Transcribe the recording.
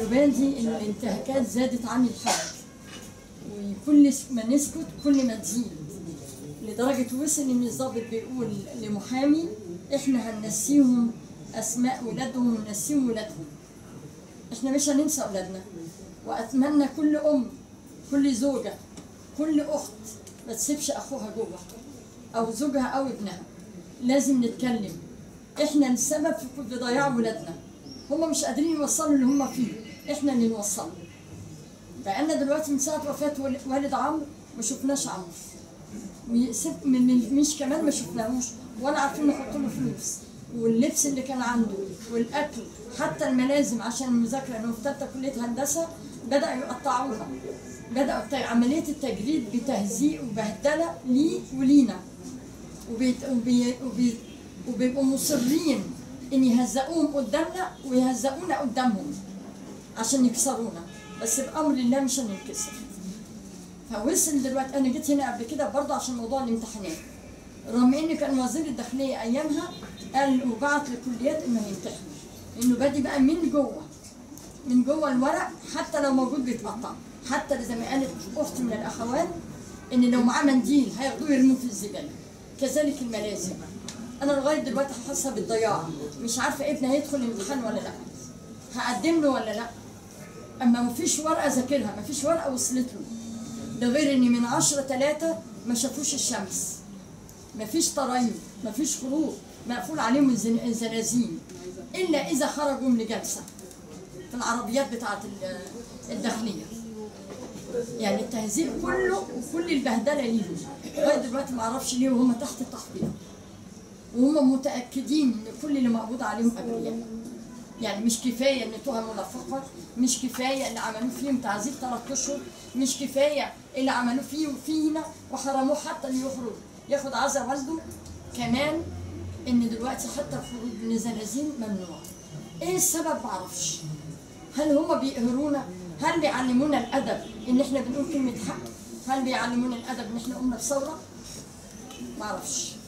جواباتي ان الانتهاكات زادت عن الحد وكل ما نسكت كل ما تزيد لدرجة وصل ان الضابط بيقول لمحامي احنا هننسيهم اسماء ولادهم وننسيهم ولادهم احنا مش هننسى اولادنا واتمنى كل ام كل زوجة كل اخت ما تسيبش اخوها جوه او زوجها او ابنها لازم نتكلم احنا السبب في في ضياع ولادنا هم مش قادرين يوصلوا اللي هم فيه احنا اللي نوصله بقالنا دلوقتي من ساعه وفاه وال- والد عمرو ما شفناش عمرو ويسيب- من- من- مش كمان ما شفناهوش ولا عارفين نحط له فلوس واللبس اللي كان عنده والاكل حتى الملازم عشان المذاكره انه في ثالثه كليه هندسه بداوا يقطعوها بداوا الت- عمليه التجريد بتهزيء وبهدله ليه ولينا وبيت وبي وبي وبيبقوا مصرين ان يهزقوهم قدامنا ويهزقونا قدامهم عشان يكسرونا بس بامر الله مش هننكسر فوصل دلوقتي انا جيت هنا قبل كده برضه عشان موضوع الامتحانات رغم ان كان وزير الداخليه ايامها قال وبعت للكليات انه هيمتحنوا انه بادي بقى من جوه من جوه الورق حتى لو موجود بيتقطع حتى زي ما قالت اخت من الاخوات ان لو معاه منديل هياخدوه يرموه في الزباله كذلك الملازم انا لغايه دلوقتي حاسه بالضياع مش عارفه ابني هيدخل الامتحان ولا لا هقدم له ولا لا اما مفيش ورقه ذاكرها مفيش ورقه وصلت له ده غير ان من عشرة ثلاثة ما شافوش الشمس مفيش طرايم مفيش خروج مقفول عليهم الزن- الزنازين الا اذا خرجوا من جلسه في العربيات بتاعت ال- الداخليه يعني التهزيء كله وكل البهدله ليهم لغايه دلوقتي ما اعرفش ليه وهم تحت التحقيق وهم متاكدين ان كل اللي مقبوض عليهم ابرياء يعني مش كفايه ان تهم ملفقه مش كفايه اللي عملوه فيهم تعذيب ثلاث اشهر مش كفايه اللي عملوه فيه وفينا وحرموه حتى انه يخرج ياخد عزا والده كمان ان دلوقتي حتى الخروج من الزنازين ممنوع ايه السبب معرفش هل هم بيقهرونا هل بيعلمونا الادب ان احنا بنقول كلمه حق هل بيعلمونا الادب ان احنا قمنا بثوره معرفش